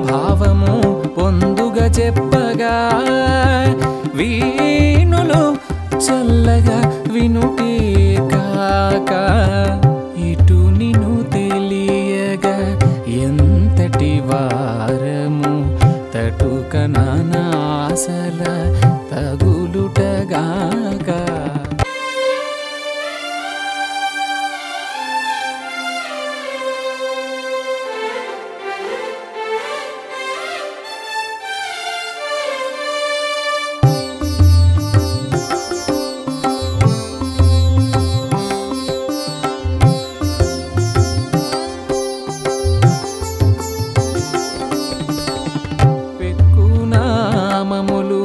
భావము పొందుగా చెప్పగా వీణులు చల్లగా వినుటే కాక ఇటు నిను తెలియగా ఎంతటి వారము తటుక నానాసల తగులుటగాక పెక్కునామములు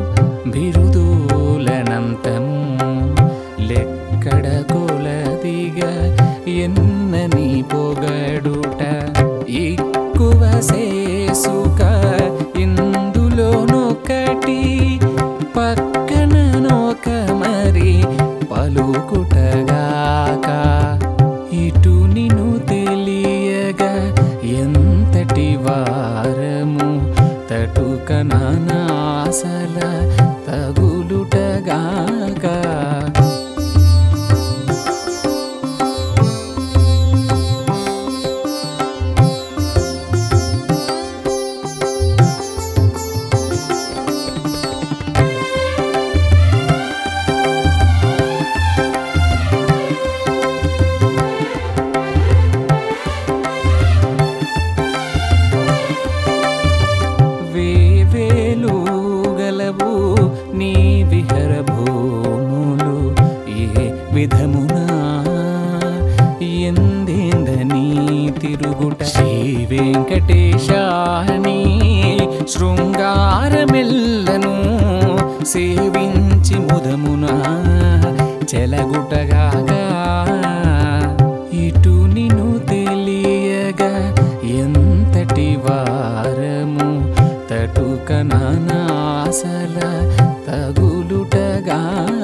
బిరుదూలనంతము లెక్కడ కొలదిగా ఎన్నని పొగడుట ఎక్కువ సేసుక ఇందులోనొకటి పక్కన నొక మరి పలుకుటగాక ఇటు నిను తెలియగా ఎంతటి వారము తటుక నానాసల తగులుటగాక వేవేలు గలవు నీ విహర భూములు ఏ విధమునా ఎందేందని తిరుగుట శ్రీ వెంకటేశాని శృంగారమెల్లను సేవించి ముదమునా చెలగుటగాగా ఇటు నిను తెలియగా ఎంతటి వారము తటుక నానాసల తగులుటగా